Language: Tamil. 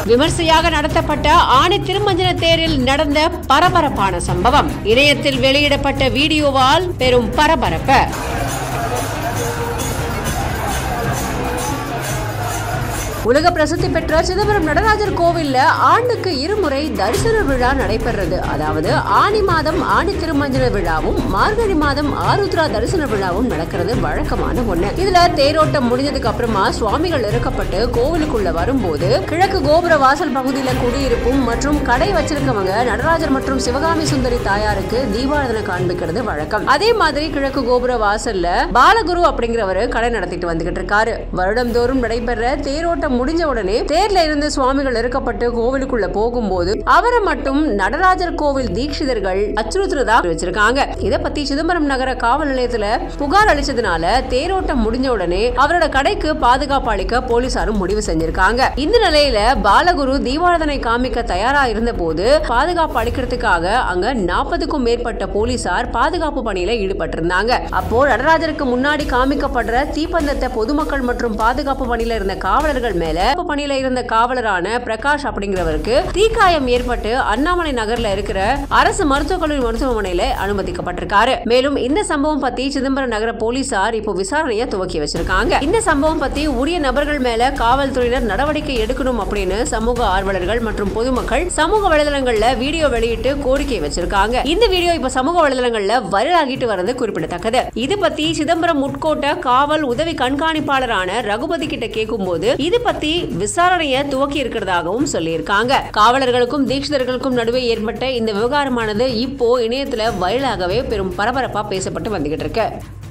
விமர்சையாக நடத்தப்பட்ட ஆணி திருமஞ்சன தேரில் நடந்த பரபரப்பான சம்பவம் இணையத்தில் வெளியிடப்பட்ட வீடியோவால் பெரும் பரபரப்பு உலக பிரசித்தி பெற்ற சிதம்பரம் நடராஜர் கோவில்ல ஆண்டுக்கு இருமுறை தரிசன விழா நடைபெறுறது அதாவது ஆனி மாதம் ஆணி திருமஞ்சன விழாவும் மார்கழி மாதம் ஆருத்ரா தரிசன விழாவும் நடக்கிறது வழக்கமான ஒண்ணு இதுல தேரோட்டம் முடிஞ்சதுக்கு அப்புறமா சுவாமிகள் இறக்கப்பட்டு கோவிலுக்குள்ள வரும்போது கிழக்கு கோபுர வாசல் பகுதியில குடியிருப்பும் மற்றும் கடை வச்சிருக்கவங்க நடராஜர் மற்றும் சிவகாமி சுந்தரி தாயாருக்கு தீபாராதனை காண்பிக்கிறது வழக்கம் அதே மாதிரி கிழக்கு கோபுர வாசல்ல பாலகுரு அப்படிங்கிறவரு கடை நடத்திட்டு வந்துகிட்டு இருக்காரு வருடந்தோறும் நடைபெற தேரோட்டம் முடிஞ்ச உடனே தேர்ல இருந்து சுவாமிகள் இறக்கப்பட்டு கோவிலுக்குள்ள போகும்போது அவரை மட்டும் நடராஜர் கோவில் தீட்சிதர்கள் அச்சுறுத்துறதா வச்சிருக்காங்க இத பத்தி சிதம்பரம் நகர காவல் நிலையத்துல புகார் அளிச்சதுனால தேரோட்டம் முடிஞ்ச உடனே அவரோட கடைக்கு பாதுகாப்பு அளிக்க போலீசாரும் முடிவு செஞ்சிருக்காங்க இந்த நிலையில பாலகுரு தீபாராதனை காமிக்க தயாரா இருந்த போது பாதுகாப்பு அளிக்கிறதுக்காக அங்க நாற்பதுக்கும் மேற்பட்ட போலீசார் பாதுகாப்பு பணியில ஈடுபட்டிருந்தாங்க அப்போ நடராஜருக்கு முன்னாடி காமிக்கப்படுற தீப்பந்தத்தை பொதுமக்கள் மற்றும் பாதுகாப்பு பணியில இருந்த காவலர்கள் மேல பாதுகாப்பு பணியில இருந்த காவலரான பிரகாஷ் அப்படிங்கிறவருக்கு தீக்காயம் ஏற்பட்டு அண்ணாமலை நகர்ல இருக்கிற அரசு மருத்துவக் கல்லூரி மருத்துவமனையில அனுமதிக்கப்பட்டிருக்காரு மேலும் இந்த சம்பவம் பத்தி சிதம்பரம் நகர போலீசார் இப்போ விசாரணையை துவக்கி வச்சிருக்காங்க இந்த சம்பவம் பத்தி உரிய நபர்கள் மேல காவல்துறையினர் நடவடிக்கை எடுக்கணும் அப்படின்னு சமூக ஆர்வலர்கள் மற்றும் பொதுமக்கள் சமூக வலைதளங்கள்ல வீடியோ வெளியிட்டு கோரிக்கை வச்சிருக்காங்க இந்த வீடியோ இப்ப சமூக வலைதளங்கள்ல வைரலாகிட்டு வர்றது குறிப்பிடத்தக்கது இது பத்தி சிதம்பரம் உட்கோட்ட காவல் உதவி கண்காணிப்பாளரான ரகுபதி கிட்ட கேட்கும்போது இது பத்தி விசாரணையை துவக்கி இருக்கிறதாகவும் சொல்லியிருக்காங்க காவலர்களுக்கும் தீட்சிதர்களுக்கும் நடுவே ஏற்பட்ட இந்த விவகாரமானது இப்போ இணையத்துல வைரலாகவே பெரும் பரபரப்பா பேசப்பட்டு வந்துகிட்டு இருக்கு